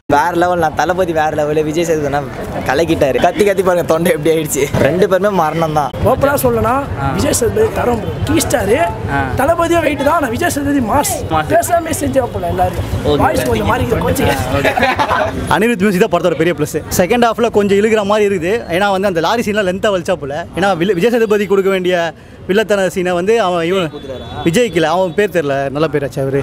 வேற லெவல் நான் தளபதி வேற லெவலு விஜய் சேதுனா கலக்கிட்டாரு கத்தி கத்தி பாருங்க தொண்டை எப்படி ஆயிடுச்சு ரெண்டு பேருமே மரணம் தான் ஓப்பனாக சொல்லலாம் விஜய் சேதுபதி தரம் கீ ஸ்டாரு தளபதியும் வெயிட் தான் ஆனால் விஜய் சேதுபதி மாஸ் பேசாம செஞ்சு வைப்பல எல்லாரும் வாய்ஸ் கொஞ்சம் மாறி கோச்சிங்க அனிருத் மியூசிக் தான் படத்தோட பெரிய ப்ளஸ் செகண்ட் ஹாஃபில் கொஞ்சம் இழுக்கிற மாதிரி இருக்குது ஏன்னா வந்து அந்த லாரி சீன்லாம் லென்த்தாக வலிச்சா போல ஏன்னா வில்ல- விஜய் சேதுபதி கொடுக்க வேண்டிய வில்லத்தன சீனை வந்து அவன் இவன் விஜய்க்கு இல்லை அவன் பேர் தெரில நல்ல பேர் ஆச்சு அவரு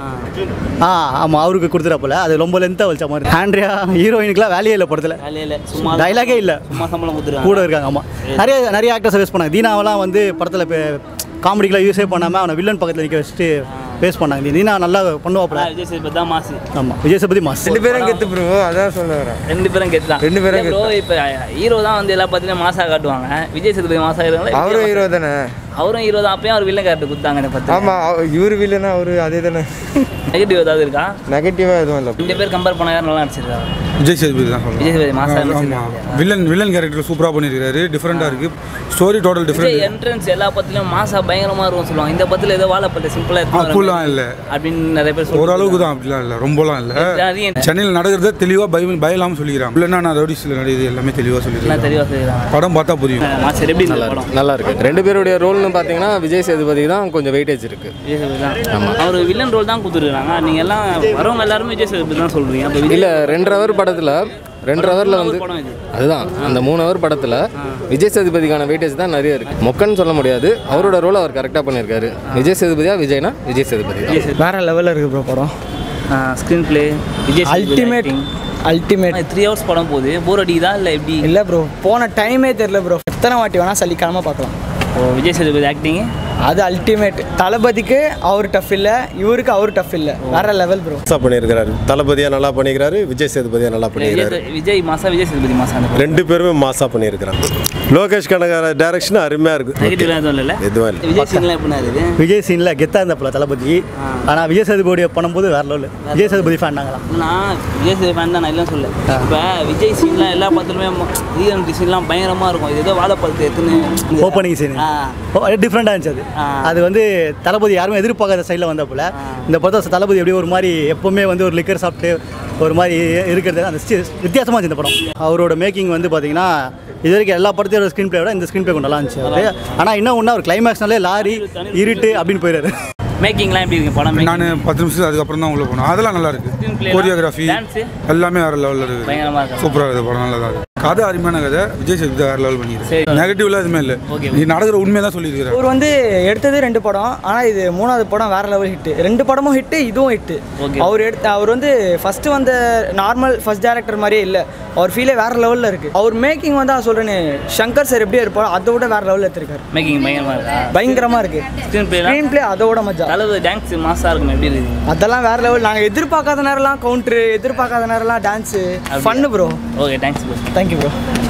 ஆ ஆமாம் அவருக்கு கொடுத்துறா போல அது ரொம்ப லென்த்தாக வலிச்ச மாதிரி ஆண்ட்ரியா ஹீரோயினுக்குலாம் வேலையே இல்லை படத்தில் வேலையில சும்மா டைலாகே இல்லை சும்மா சம்பளம் கொடுத்துருக்காங்க கூட இருக்காங்க ஆமாம் நிறைய நிறைய ஆக்டர்ஸ் வேஸ்ட் பண்ணாங்க தீனாவெல்லாம் வந்து படத்தில் காமெடிக்கெலாம் யூஸே பண்ணாமல் அவனை வில்லன் பக்கத்தில் நிற்க வச்சுட்டு வேஸ்ட் பண்ணாங்க தீனா நல்லா பண்ணுவாப்புல விஜய் சேதுபதி தான் மாசு ஆமாம் விஜய் சேதுபதி மாஸ் ரெண்டு பேரும் கெத்து ப்ரோ அதான் சொல்ல வரேன் ரெண்டு பேரும் கெத்து தான் ரெண்டு பேரும் ப்ரோ இப்போ ஹீரோ தான் வந்து எல்லா பத்தியும் மாசா காட்டுவாங்க விஜய் சேதுபதி மாசா இருக்காங்களா அவரும் ஹீரோ தானே அவரும் ஹீரோ தான் அப்பயும் அவர் வில்லன் கேரக்டர் கொடுத்தாங்க எனக்கு பத்து ஆமா அவ- இவரு வில்லனா அவரு அதே தானே நெகட்டிவ் ஏதாவது இருக்கா நெகட்டிவா எதுவும் இல்லை ரெண்டு பேர் கம்பேர் பண்ணா யார் நல்லா நடிச்சிருக்காங்க விஜய் சேதுபதி தான் சொல்லுவேன் விஜய் சேதுபதி மாசா ஆமாம் வில்லன் வில்லன் கேரக்டர் சூப்பராக பண்ணியிருக்காரு டிஃப்ரெண்ட்டாக இருக்குது story total Vijay different entrance எல்லா பத்திலும் மாசா பயங்கரமா இருக்கும் சொல்லுவாங்க இந்த பத்துல ஏதோ வாழைப்பட்ட சிம்பிளா அப்படிலாம் இருக்கும் இல்லை அப்படின்னு நிறைய பேர் சொல்லுவாங்க ஓரளவுக்கு தான் அப்படிலாம் இல்லை ரொம்பலாம் இல்லை நிறைய சென்னையில் நடக்கிறத தெளிவாக பயம் பயலாமல் சொல்லிக்கிறாங்க இல்லைன்னா நான் ரவுடிஸில் நடக்குது எல்லாமே தெளிவாக எல்லாம் சொல்லியிருக்கேன் தெளிவா செய்யறாங்க படம் பார்த்தா புரியும் மாஸ்டர் எப்படி இருந்தது படம் நல்லா இருக்கு ரெண்டு பேருடைய ரோல்னு பார்த்தீங்கன்னா விஜய் சேதுபதி தான் கொஞ்சம் வெயிட்டேஜ் இருக்கு விஜய் சேதுபதி தான் அவர் வில்லன் ரோல் தான் கொடுத்துருக்காங்க நீங்க எல்லாம் வரவங்க எல்லாருமே விஜய் சேதுபதி தான் சொல்றீங்க அப்ப விஜய் இல்லை ரெண்டரை ஹவர் படத்தில் ரெண்டரை ஹவரில் வந்து படம் இது அதுதான் அந்த மூணு ஹவர் படத்தில் விஜய் சேதுபதிக்கான வெயிட்டேஜ் தான் நிறைய இருக்கு மொக்கன்னு சொல்ல முடியாது அவரோட ரோல் அவர் கரெக்டாக பண்ணியிருக்காரு விஜய் சேதுபதியா விஜய்னா விஜய் சேதுபதி தான் வேற லெவலில் இருக்கு ப்ரோ படம் screenplay Vijay ultimate ultimate three hours படம் போகுது போர் அடிக்குதா இல்லை எப்படி இல்லை ப்ரோ போன டைமே தெரியல ப்ரோ எத்தனை வாட்டி வேணால் சலிக்காம பார்க்கலாம் ஓ விஜய் சேதுபதி ஆக்டிங் அது அல்டிமேட் தளபதிக்கு அவர் டஃப் இல்லை இவருக்கு அவர் டஃப் இல்லை வேற லெவல் ப்ரோ மாசா பண்ணியிருக்கிறாரு தளபதியா நல்லா பண்ணியிருக்கிறாரு விஜய் சேதுபதியா நல்லா பண்ணியிருக்காரு விஜய் மாசா விஜய் சேதுபதி மாசா அந்த ரெண்டு பேருமே மாசா பண்ணியிருக்கிறாங்க லோகேஷ் கனகர டைரக்ஷன் அருமையா இருக்கு நெகட்டிவ் எதுவும் இல்லை எதுவும் இல்லை விஜய் சீன்லாம் எப்படி இருக்குது விஜய் சீனில் கெத்தாக இருந்தப்பல தளபதி ஆனால் விஜய் சேதுபதியோட பண்ணும்போது வேற லெவல் விஜய் சேதுபதி ஃபேன் நாங்களாம் நான் விஜய் சேதுபதி ஃபேன் தான் நான் இல்லைன்னு சொல்ல இப்போ விஜய் சீன்லாம் எல்லா படத்துலையுமே ரீஎன்ட்ரி சீன்லாம் பயங்கரமாக இருக்கும் இது ஏதோ வாழைப்பழத்து எத்தனை ஓப்பனிங் சீன் ஆ. டிஃப்ரெண்டாக இருந்துச்சு அது ஆ. அது வந்து தளபதி யாருமே எதிர்பார்க்காத சைடில் வந்தப்பல இந்த படத்தை தளபதி எப்படியும் ஒரு மாதிரி எப்பவுமே வந்து ஒரு லிக்கர் சாப்பிட்டு ஒரு மாதிரி இருக்கிறது அந்த சி- வித்தியாசமா இருந்துச்சு இந்த படம் அவரோட மேக்கிங் வந்து பார்த்தீங்கன்னா இது வரைக்கும் எல்லா படத்தையோட ஸ்க்ரீன் பிளே விட இந்த ஸ்க்ரீன் பிளே கொஞ்சம் நல்லா இருந்துச்சு அவரு ஆனால் இன்னும் ஒன்றா ஒரு கிளைமேக்ஸ்னாலே லாரி இருட்டு அப்படின்னு போயிடுறாரு மேக்கிங்லாம் எப்படி இருக்கு படம் நான் பத்து நிமிஷத்துக்கு அதுக்கப்புறம் தான் உள்ள போனோம் அதெல்லாம் நல்லா இருக்கு Screenplay, கோரியோகிராஃபி dance. எல்லாமே வேற லெவலில் இருக்குது பயங்கரமா இருக்கு சூப்பராக இருக்குது படம் நல்லா தான் இருக்கு கதை அருமையான கதை விஜய் சேதுபதி வேற லெவல் சரி. பண்ணியிருக்கு நெகட்டிவ்லாம் எதுவுமே இல்லை Okay. நீ நடக்கிற உண்மையை தான் சொல்லியிருக்கிறேன் இவர் வந்து எடுத்தது ரெண்டு படம் ஆனால் இது மூணாவது படம் வேற லெவல் ஹிட் ரெண்டு படமும் ஹிட் இதுவும் ஹிட் Okay. அவர் எடுத்த அவர் வந்து ஃபர்ஸ்ட் வந்த நார்மல் ஃபர்ஸ்ட் டேரக்டர் மாதிரியே இல்லை அவர் ஃபீலே வேற லெவலில் இருக்கு அவர் மேக்கிங் வந்து நான் சொல்றேனே சங்கர் சார் எப்படி இருப்பாரோ அதை விட வேற லெவலில் எடுத்திருக்காரு மேக்கிங் பயங்கரமாக இருக்கா பயங்கரமா இருக்கு ஸ்க்ரீன் பிளேலாம் ஸ்க்ரீன் பிளே அதோட மஜா தளபதி டான்ஸ் மாசா இருக்கும் எப்படி இருக்குது அதெல்லாம் வேற லெவல் நாங்கள் எதிர்பார்க்காத நேரம்லாம் கவுண்ட்ரு எதிர்பார்க்காத நேரம்லாம் dance fun bro okay thanks bro thank you bro